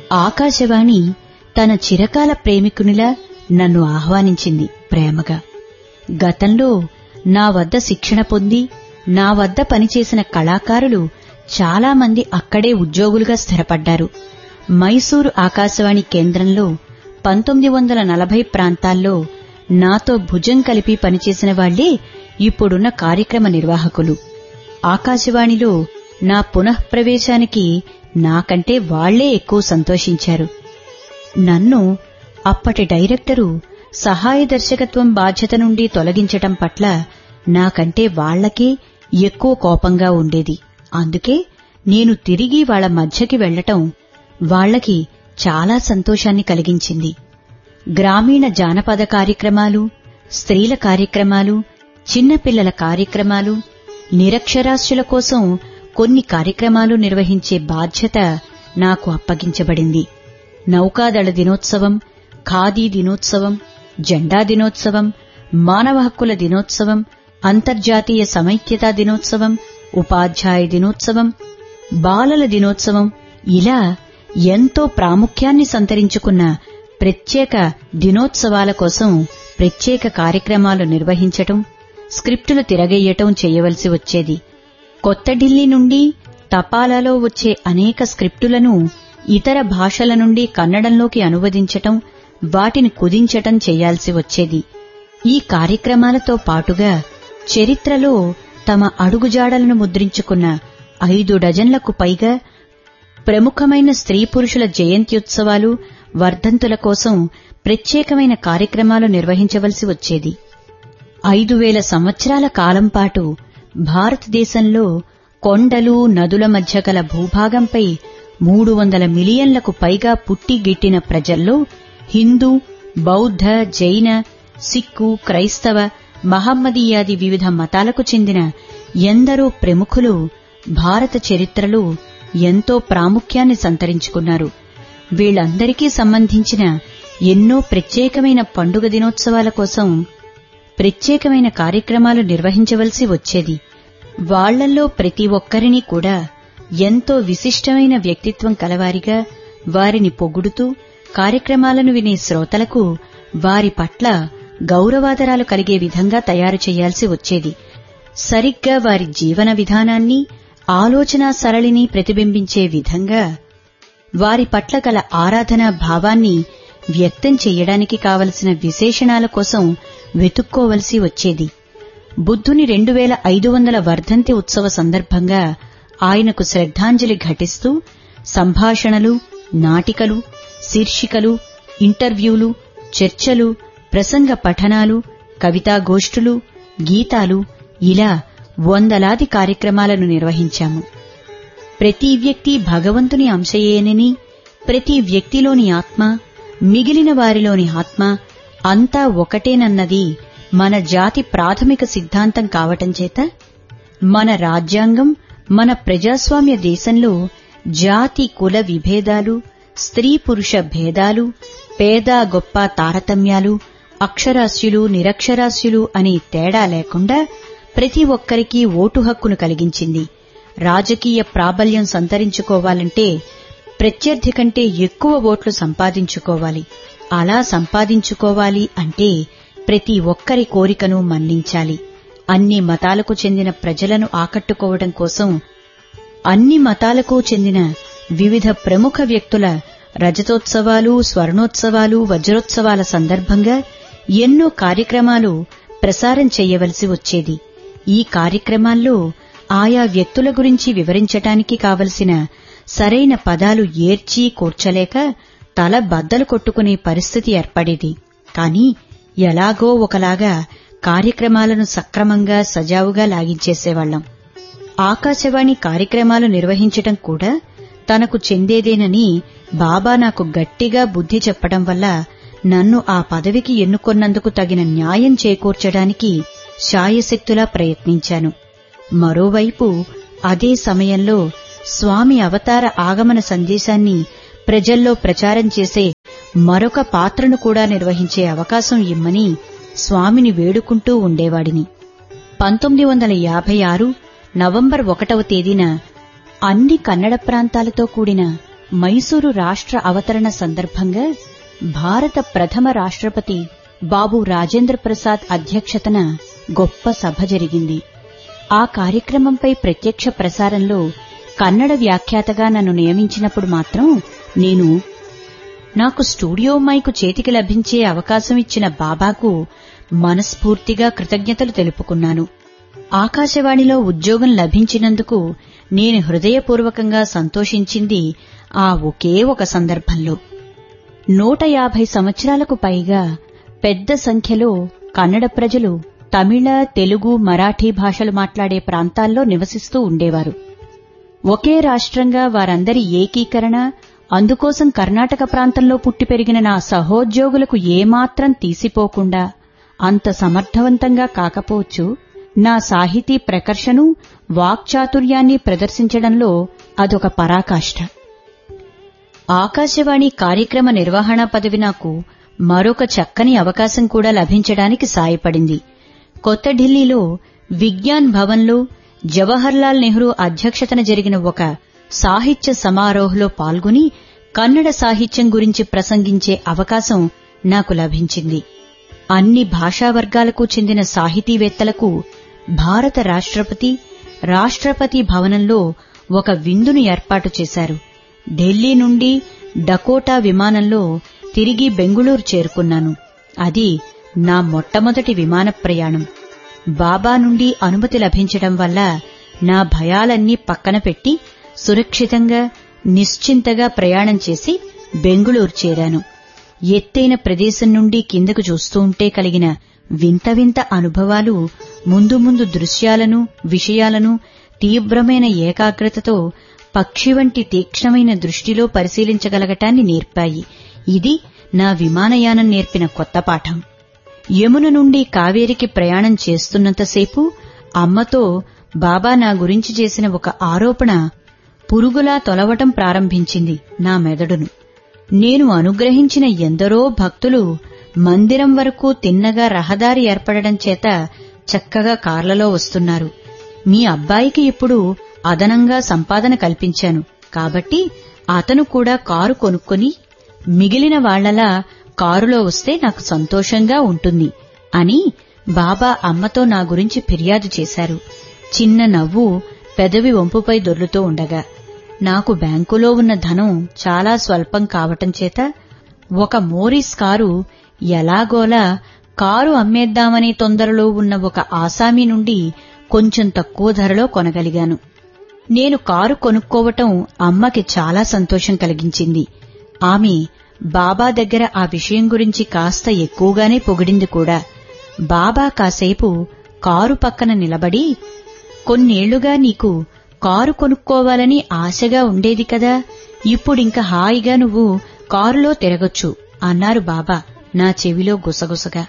ఆకాశవాణి తన చిరకాల ప్రేమికునిలా నన్ను ఆహ్వానించింది ప్రేమగా గతంలో నా వద్ద శిక్షణ పొంది నా వద్ద పనిచేసిన కళాకారులు చాలామంది అక్కడే ఉద్యోగులుగా స్థిరపడ్డారు మైసూరు ఆకాశవాణి కేంద్రంలో పంతొమ్మిది వందల నలభై ప్రాంతాల్లో నాతో భుజం కలిపి పనిచేసిన వాళ్లే ఇప్పుడున్న కార్యక్రమ నిర్వాహకులు ఆకాశవాణిలో నా పునఃప్రవేశానికి నాకంటే వాళ్లే ఎక్కువ సంతోషించారు నన్ను అప్పటి డైరెక్టరు సహాయ దర్శకత్వం బాధ్యత నుండి తొలగించటం పట్ల నాకంటే వాళ్లకే ఎక్కువ కోపంగా ఉండేది అందుకే నేను తిరిగి వాళ్ల మధ్యకి వెళ్లటం వాళ్లకి చాలా సంతోషాన్ని కలిగించింది గ్రామీణ జానపద కార్యక్రమాలు స్త్రీల కార్యక్రమాలు చిన్నపిల్లల కార్యక్రమాలు నిరక్షరాస్యుల కోసం కొన్ని కార్యక్రమాలు నిర్వహించే బాధ్యత నాకు అప్పగించబడింది నౌకాదళ దినోత్సవం ఖాదీ దినోత్సవం జెండా దినోత్సవం మానవ హక్కుల దినోత్సవం అంతర్జాతీయ సమైక్యతా దినోత్సవం ఉపాధ్యాయ దినోత్సవం బాలల దినోత్సవం ఇలా ఎంతో ప్రాముఖ్యాన్ని సంతరించుకున్న ప్రత్యేక దినోత్సవాల కోసం ప్రత్యేక కార్యక్రమాలు నిర్వహించటం స్క్రిప్టులు తిరగేయటం చేయవలసి వచ్చేది కొత్త ఢిల్లీ నుండి తపాలాలో వచ్చే అనేక స్క్రిప్టులను ఇతర భాషల నుండి కన్నడంలోకి అనువదించటం వాటిని కుదించటం చేయాల్సి వచ్చేది ఈ కార్యక్రమాలతో పాటుగా చరిత్రలో తమ అడుగుజాడలను ముద్రించుకున్న ఐదు డజన్లకు పైగా ప్రముఖమైన స్త్రీ పురుషుల జయంత్యుత్సవాలు వర్ధంతుల కోసం ప్రత్యేకమైన కార్యక్రమాలు నిర్వహించవలసి వచ్చేది ఐదు వేల సంవత్సరాల కాలం పాటు భారతదేశంలో కొండలు నదుల మధ్య గల భూభాగంపై మూడు వందల మిలియన్లకు పైగా పుట్టి గిట్టిన ప్రజల్లో హిందూ బౌద్ధ జైన సిక్కు క్రైస్తవ మహమ్మదీయాది వివిధ మతాలకు చెందిన ఎందరో ప్రముఖులు భారత చరిత్రలో ఎంతో ప్రాముఖ్యాన్ని సంతరించుకున్నారు వీళ్లందరికీ సంబంధించిన ఎన్నో ప్రత్యేకమైన పండుగ దినోత్సవాల కోసం ప్రత్యేకమైన కార్యక్రమాలు నిర్వహించవలసి వచ్చేది వాళ్లల్లో ప్రతి ఒక్కరిని కూడా ఎంతో విశిష్టమైన వ్యక్తిత్వం కలవారిగా వారిని పొగుడుతూ కార్యక్రమాలను వినే శ్రోతలకు వారి పట్ల గౌరవాదరాలు కలిగే విధంగా తయారు చేయాల్సి వచ్చేది సరిగ్గా వారి జీవన విధానాన్ని ఆలోచనా సరళిని ప్రతిబింబించే విధంగా వారి పట్ల గల ఆరాధనా భావాన్ని వ్యక్తం చెయ్యడానికి కావలసిన విశేషణాల కోసం వెతుక్కోవలసి వచ్చేది బుద్ధుని రెండు వేల ఐదు వందల వర్ధంతి ఉత్సవ సందర్భంగా ఆయనకు శ్రద్ధాంజలి ఘటిస్తూ సంభాషణలు నాటికలు శీర్షికలు ఇంటర్వ్యూలు చర్చలు ప్రసంగ పఠనాలు కవితాగోష్ఠులు గీతాలు ఇలా వందలాది కార్యక్రమాలను నిర్వహించాము ప్రతి వ్యక్తి భగవంతుని అంశయేనని ప్రతి వ్యక్తిలోని ఆత్మ మిగిలిన వారిలోని ఆత్మ అంతా ఒకటేనన్నది మన జాతి ప్రాథమిక సిద్ధాంతం కావటం చేత మన రాజ్యాంగం మన ప్రజాస్వామ్య దేశంలో జాతి కుల విభేదాలు స్త్రీ పురుష భేదాలు పేద గొప్ప తారతమ్యాలు అక్షరాస్యులు నిరక్షరాస్యులు అనే తేడా లేకుండా ప్రతి ఒక్కరికి ఓటు హక్కును కలిగించింది రాజకీయ ప్రాబల్యం సంతరించుకోవాలంటే ప్రత్యర్థి కంటే ఎక్కువ ఓట్లు సంపాదించుకోవాలి అలా సంపాదించుకోవాలి అంటే ప్రతి ఒక్కరి కోరికను మన్నించాలి అన్ని మతాలకు చెందిన ప్రజలను ఆకట్టుకోవడం కోసం అన్ని మతాలకు చెందిన వివిధ ప్రముఖ వ్యక్తుల రజతోత్సవాలు స్వర్ణోత్సవాలు వజ్రోత్సవాల సందర్భంగా ఎన్నో కార్యక్రమాలు ప్రసారం చేయవలసి వచ్చేది ఈ కార్యక్రమాల్లో ఆయా వ్యక్తుల గురించి వివరించటానికి కావలసిన సరైన పదాలు ఏర్చి కూర్చలేక తల బద్దలు కొట్టుకునే పరిస్థితి ఏర్పడేది కాని ఎలాగో ఒకలాగా కార్యక్రమాలను సక్రమంగా సజావుగా లాగించేసేవాళ్లం ఆకాశవాణి కార్యక్రమాలు నిర్వహించటం కూడా తనకు చెందేదేనని బాబా నాకు గట్టిగా బుద్ధి చెప్పడం వల్ల నన్ను ఆ పదవికి ఎన్నుకొన్నందుకు తగిన న్యాయం చేకూర్చడానికి శాయశక్తులా ప్రయత్నించాను మరోవైపు అదే సమయంలో స్వామి అవతార ఆగమన సందేశాన్ని ప్రజల్లో ప్రచారం చేసే మరొక పాత్రను కూడా నిర్వహించే అవకాశం ఇమ్మని స్వామిని వేడుకుంటూ ఉండేవాడిని పంతొమ్మిది వందల యాభై ఆరు నవంబర్ ఒకటవ తేదీన అన్ని కన్నడ ప్రాంతాలతో కూడిన మైసూరు రాష్ట్ర అవతరణ సందర్భంగా భారత ప్రథమ రాష్ట్రపతి బాబు రాజేంద్ర ప్రసాద్ అధ్యక్షతన గొప్ప సభ జరిగింది ఆ కార్యక్రమంపై ప్రత్యక్ష ప్రసారంలో కన్నడ వ్యాఖ్యాతగా నన్ను నియమించినప్పుడు మాత్రం నేను నాకు స్టూడియో మైకు చేతికి లభించే అవకాశం ఇచ్చిన బాబాకు మనస్ఫూర్తిగా కృతజ్ఞతలు తెలుపుకున్నాను ఆకాశవాణిలో ఉద్యోగం లభించినందుకు నేను హృదయపూర్వకంగా సంతోషించింది ఆ ఒకే ఒక సందర్భంలో నూట యాభై సంవత్సరాలకు పైగా పెద్ద సంఖ్యలో కన్నడ ప్రజలు తమిళ తెలుగు మరాఠీ భాషలు మాట్లాడే ప్రాంతాల్లో నివసిస్తూ ఉండేవారు ఒకే రాష్ట్రంగా వారందరి ఏకీకరణ అందుకోసం కర్ణాటక ప్రాంతంలో పుట్టి పెరిగిన నా సహోద్యోగులకు ఏమాత్రం తీసిపోకుండా అంత సమర్థవంతంగా కాకపోవచ్చు నా సాహితీ ప్రకర్షను వాక్చాతుర్యాన్ని ప్రదర్శించడంలో అదొక పరాకాష్ఠ ఆకాశవాణి కార్యక్రమ నిర్వహణ పదవి నాకు మరొక చక్కని అవకాశం కూడా లభించడానికి సాయపడింది కొత్త ఢిల్లీలో విజ్ఞాన్ భవన్లో జవహర్లాల్ నెహ్రూ అధ్యక్షతన జరిగిన ఒక సాహిత్య సమారోహలో పాల్గొని కన్నడ సాహిత్యం గురించి ప్రసంగించే అవకాశం నాకు లభించింది అన్ని భాషా వర్గాలకు చెందిన సాహితీవేత్తలకు భారత రాష్ట్రపతి రాష్ట్రపతి భవనంలో ఒక విందును ఏర్పాటు చేశారు ఢిల్లీ నుండి డకోటా విమానంలో తిరిగి బెంగుళూరు చేరుకున్నాను అది నా మొట్టమొదటి విమాన ప్రయాణం బాబా నుండి అనుమతి లభించడం వల్ల నా భయాలన్నీ పక్కన పెట్టి సురక్షితంగా నిశ్చింతగా ప్రయాణం చేసి బెంగుళూరు చేరాను ఎత్తైన ప్రదేశం నుండి కిందకు చూస్తూ ఉంటే కలిగిన వింత వింత అనుభవాలు ముందు ముందు దృశ్యాలను విషయాలను తీవ్రమైన ఏకాగ్రతతో పక్షి వంటి తీక్ష్ణమైన దృష్టిలో పరిశీలించగలగటాన్ని నేర్పాయి ఇది నా విమానయానం నేర్పిన కొత్త పాఠం యమున నుండి కావేరికి ప్రయాణం చేస్తున్నంతసేపు అమ్మతో బాబా నా గురించి చేసిన ఒక ఆరోపణ పురుగులా తొలవటం ప్రారంభించింది నా మెదడును నేను అనుగ్రహించిన ఎందరో భక్తులు మందిరం వరకు తిన్నగా రహదారి ఏర్పడడం చేత చక్కగా కార్లలో వస్తున్నారు మీ అబ్బాయికి ఇప్పుడు అదనంగా సంపాదన కల్పించాను కాబట్టి అతను కూడా కారు కొనుక్కొని మిగిలిన వాళ్లలా కారులో వస్తే నాకు సంతోషంగా ఉంటుంది అని బాబా అమ్మతో నా గురించి ఫిర్యాదు చేశారు చిన్న నవ్వు పెదవి వంపుపై దొర్లుతూ ఉండగా నాకు బ్యాంకులో ఉన్న ధనం చాలా స్వల్పం కావటం చేత ఒక మోరిస్ కారు ఎలాగోలా కారు అమ్మేద్దామనే తొందరలో ఉన్న ఒక ఆసామీ నుండి కొంచెం తక్కువ ధరలో కొనగలిగాను నేను కారు కొనుక్కోవటం అమ్మకి చాలా సంతోషం కలిగించింది ఆమె బాబా దగ్గర ఆ విషయం గురించి కాస్త ఎక్కువగానే పొగిడింది కూడా బాబా కాసేపు కారు పక్కన నిలబడి కొన్నేళ్లుగా నీకు కారు కొనుక్కోవాలని ఆశగా ఉండేది కదా ఇప్పుడింక హాయిగా నువ్వు కారులో తిరగొచ్చు అన్నారు బాబా నా చెవిలో గుసగుసగా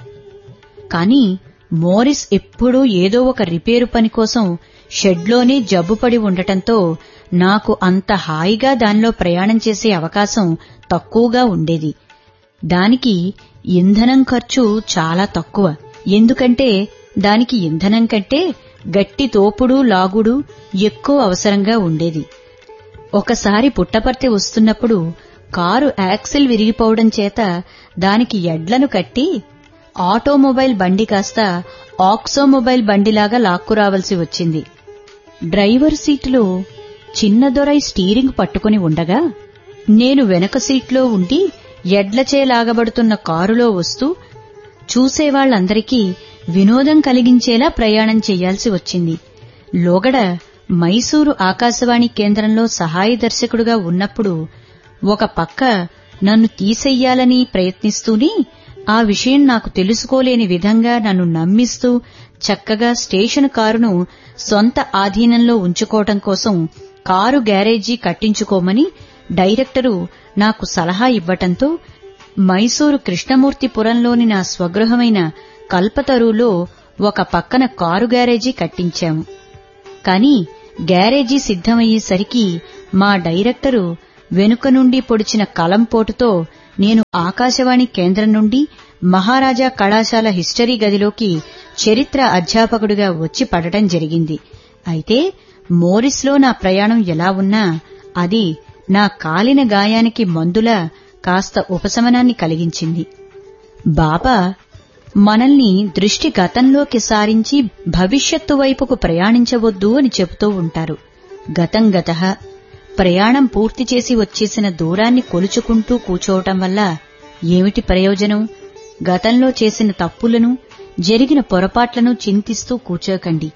కాని మోరిస్ ఎప్పుడూ ఏదో ఒక రిపేరు పని కోసం షెడ్లోనే జబ్బుపడి ఉండటంతో నాకు అంత హాయిగా దానిలో ప్రయాణం చేసే అవకాశం తక్కువగా ఉండేది దానికి ఇంధనం ఖర్చు చాలా తక్కువ ఎందుకంటే దానికి ఇంధనం కంటే గట్టి తోపుడు లాగుడు ఎక్కువ అవసరంగా ఉండేది ఒకసారి పుట్టపర్తి వస్తున్నప్పుడు కారు యాక్సిల్ విరిగిపోవడం చేత దానికి ఎడ్లను కట్టి ఆటోమొబైల్ బండి కాస్త ఆక్సోమొబైల్ బండిలాగా లాక్కురావలసి వచ్చింది డ్రైవర్ సీటులో చిన్న దొరై స్టీరింగ్ పట్టుకుని ఉండగా నేను వెనక సీట్లో ఉండి ఎడ్లచే లాగబడుతున్న కారులో వస్తూ చూసేవాళ్లందరికీ వినోదం కలిగించేలా ప్రయాణం చెయ్యాల్సి వచ్చింది లోగడ మైసూరు ఆకాశవాణి కేంద్రంలో సహాయ దర్శకుడుగా ఉన్నప్పుడు ఒక పక్క నన్ను తీసెయ్యాలని ప్రయత్నిస్తూనే ఆ విషయం నాకు తెలుసుకోలేని విధంగా నన్ను నమ్మిస్తూ చక్కగా స్టేషన్ కారును సొంత ఆధీనంలో ఉంచుకోవటం కోసం కారు గ్యారేజీ కట్టించుకోమని డైరెక్టరు నాకు సలహా ఇవ్వటంతో మైసూరు కృష్ణమూర్తిపురంలోని నా స్వగృహమైన కల్పతరులో ఒక పక్కన కారు గ్యారేజీ కట్టించాము కాని గ్యారేజీ సిద్ధమయ్యేసరికి మా డైరెక్టరు వెనుక నుండి పొడిచిన కలంపోటుతో నేను ఆకాశవాణి కేంద్రం నుండి మహారాజా కళాశాల హిస్టరీ గదిలోకి చరిత్ర అధ్యాపకుడిగా వచ్చి పడటం జరిగింది అయితే మోరిస్లో నా ప్రయాణం ఎలా ఉన్నా అది నా కాలిన గాయానికి మందుల కాస్త ఉపశమనాన్ని కలిగించింది బాబా మనల్ని దృష్టి గతంలోకి సారించి భవిష్యత్తు వైపుకు ప్రయాణించవద్దు అని చెబుతూ ఉంటారు గతం గత ప్రయాణం పూర్తి చేసి వచ్చేసిన దూరాన్ని కొలుచుకుంటూ కూచోవటం వల్ల ఏమిటి ప్రయోజనం గతంలో చేసిన తప్పులను జరిగిన పొరపాట్లను చింతిస్తూ కూచోకండి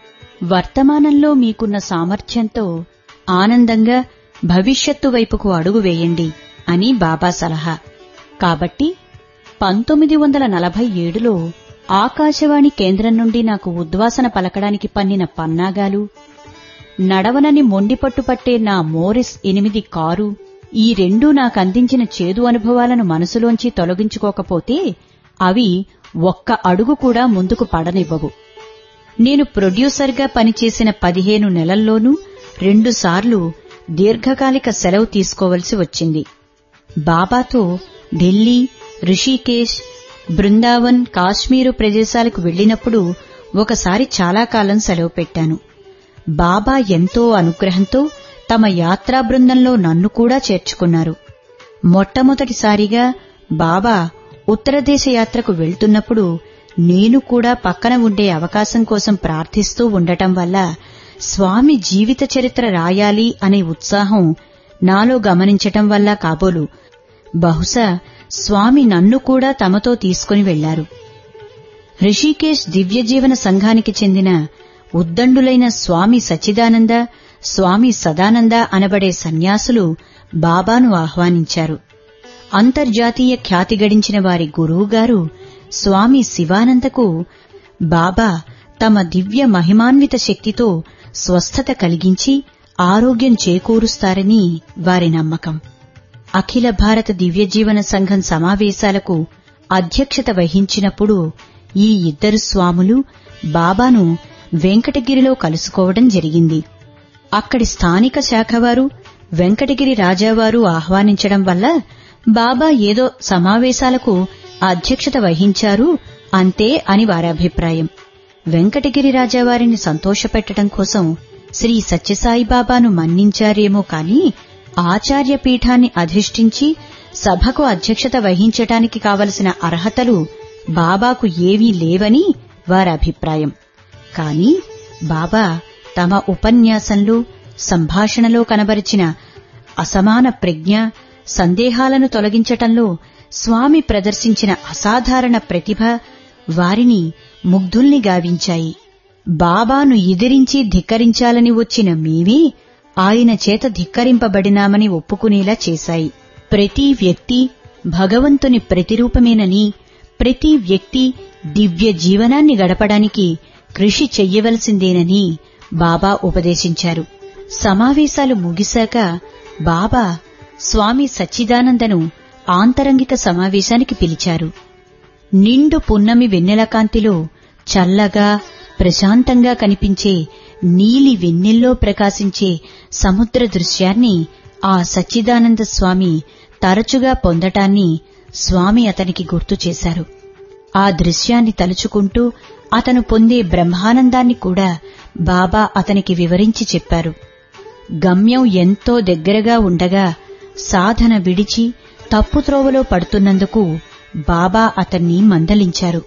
వర్తమానంలో మీకున్న సామర్థ్యంతో ఆనందంగా భవిష్యత్తు వైపుకు అడుగు వేయండి అని బాబా సలహా కాబట్టి పంతొమ్మిది వందల నలభై ఏడులో ఆకాశవాణి కేంద్రం నుండి నాకు ఉద్వాసన పలకడానికి పన్నిన పన్నాగాలు నడవనని మొండిపట్టుపట్టే నా మోరిస్ ఎనిమిది కారు ఈ రెండూ నాకందించిన చేదు అనుభవాలను మనసులోంచి తొలగించుకోకపోతే అవి ఒక్క అడుగు కూడా ముందుకు పడనివ్వవు నేను ప్రొడ్యూసర్గా పనిచేసిన పదిహేను నెలల్లోనూ రెండుసార్లు దీర్ఘకాలిక సెలవు తీసుకోవలసి వచ్చింది బాబాతో ఢిల్లీ రిషికేశ్ బృందావన్ కాశ్మీరు ప్రదేశాలకు వెళ్లినప్పుడు ఒకసారి చాలా కాలం సెలవు పెట్టాను బాబా ఎంతో అనుగ్రహంతో తమ యాత్రా బృందంలో నన్ను కూడా చేర్చుకున్నారు మొట్టమొదటిసారిగా బాబా ఉత్తరదేశ యాత్రకు వెళ్తున్నప్పుడు నేను కూడా పక్కన ఉండే అవకాశం కోసం ప్రార్థిస్తూ ఉండటం వల్ల స్వామి జీవిత చరిత్ర రాయాలి అనే ఉత్సాహం నాలో గమనించటం వల్ల కాబోలు బహుశా స్వామి నన్ను కూడా తమతో తీసుకుని వెళ్లారు రిషికేశ్ దివ్యజీవన సంఘానికి చెందిన ఉద్దండులైన స్వామి సచ్చిదానంద స్వామి సదానంద అనబడే సన్యాసులు బాబాను ఆహ్వానించారు అంతర్జాతీయ ఖ్యాతి గడించిన వారి గురువుగారు స్వామి శివానందకు బాబా తమ దివ్య మహిమాన్విత శక్తితో స్వస్థత కలిగించి ఆరోగ్యం చేకూరుస్తారని వారి నమ్మకం అఖిల భారత దివ్యజీవన సంఘం సమావేశాలకు అధ్యక్షత వహించినప్పుడు ఈ ఇద్దరు స్వాములు బాబాను వెంకటగిరిలో కలుసుకోవడం జరిగింది అక్కడి స్థానిక శాఖవారు వెంకటగిరి రాజావారు ఆహ్వానించడం వల్ల బాబా ఏదో సమావేశాలకు అధ్యక్షత వహించారు అంతే అని వారి అభిప్రాయం వెంకటగిరి రాజావారిని సంతోషపెట్టడం కోసం శ్రీ సత్యసాయిబాబాను మన్నించారేమో కాని ఆచార్య పీఠాన్ని అధిష్ఠించి సభకు అధ్యక్షత వహించటానికి కావలసిన అర్హతలు బాబాకు ఏవీ లేవని వారి అభిప్రాయం కాని బాబా తమ ఉపన్యాసంలో సంభాషణలో కనబరిచిన అసమాన ప్రజ్ఞ సందేహాలను తొలగించటంలో స్వామి ప్రదర్శించిన అసాధారణ ప్రతిభ వారిని ముగ్ధుల్ని గావించాయి బాబాను ఎదిరించి ధిక్కరించాలని వచ్చిన మేమే ఆయన చేత ధిక్కరింపబడినామని ఒప్పుకునేలా చేశాయి ప్రతి వ్యక్తి భగవంతుని ప్రతిరూపమేనని ప్రతి వ్యక్తి దివ్య జీవనాన్ని గడపడానికి కృషి చెయ్యవలసిందేనని బాబా ఉపదేశించారు సమావేశాలు ముగిశాక బాబా స్వామి సచ్చిదానందను ఆంతరంగిక సమావేశానికి పిలిచారు నిండు పున్నమి వెన్నెల కాంతిలో చల్లగా ప్రశాంతంగా కనిపించే నీలి వెన్నెల్లో ప్రకాశించే సముద్ర దృశ్యాన్ని ఆ సచ్చిదానంద స్వామి తరచుగా పొందటాన్ని స్వామి అతనికి గుర్తు చేశారు ఆ దృశ్యాన్ని తలుచుకుంటూ అతను పొందే బ్రహ్మానందాన్ని కూడా బాబా అతనికి వివరించి చెప్పారు గమ్యం ఎంతో దగ్గరగా ఉండగా సాధన విడిచి తప్పుత్రోవలో పడుతున్నందుకు బాబా అతన్ని మందలించారు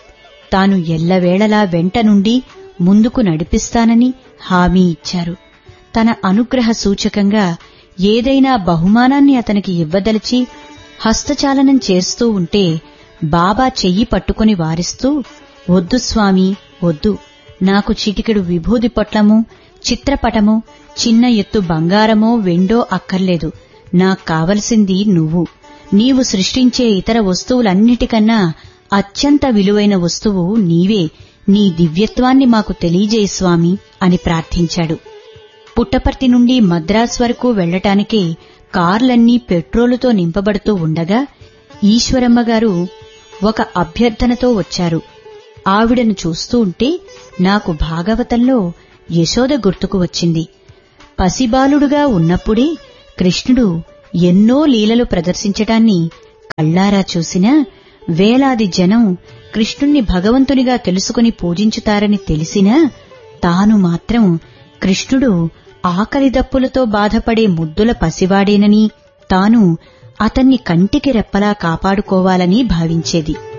తాను ఎల్లవేళలా వెంట నుండి ముందుకు నడిపిస్తానని హామీ ఇచ్చారు తన అనుగ్రహ సూచకంగా ఏదైనా బహుమానాన్ని అతనికి ఇవ్వదలిచి హస్తచాలనం చేస్తూ ఉంటే బాబా చెయ్యి పట్టుకుని వారిస్తూ వద్దు స్వామి వద్దు నాకు చిటికెడు విభూది పొట్లము చిత్రపటము చిన్న ఎత్తు బంగారమో వెండో అక్కర్లేదు నాకు కావలసింది నువ్వు నీవు సృష్టించే ఇతర వస్తువులన్నిటికన్నా అత్యంత విలువైన వస్తువు నీవే నీ దివ్యత్వాన్ని మాకు తెలియజేయి స్వామి అని ప్రార్థించాడు పుట్టపర్తి నుండి మద్రాస్ వరకు వెళ్లటానికి కార్లన్నీ పెట్రోలుతో నింపబడుతూ ఉండగా ఈశ్వరమ్మ గారు ఒక అభ్యర్థనతో వచ్చారు ఆవిడను చూస్తూ ఉంటే నాకు భాగవతంలో యశోద గుర్తుకు వచ్చింది పసిబాలుడుగా ఉన్నప్పుడే కృష్ణుడు ఎన్నో లీలలు ప్రదర్శించటాన్ని కళ్లారా చూసినా వేలాది జనం కృష్ణుణ్ణి భగవంతునిగా తెలుసుకుని పూజించుతారని తెలిసినా తాను మాత్రం కృష్ణుడు ఆకలి దప్పులతో బాధపడే ముద్దుల పసివాడేనని తాను అతన్ని కంటికి రెప్పలా కాపాడుకోవాలని భావించేది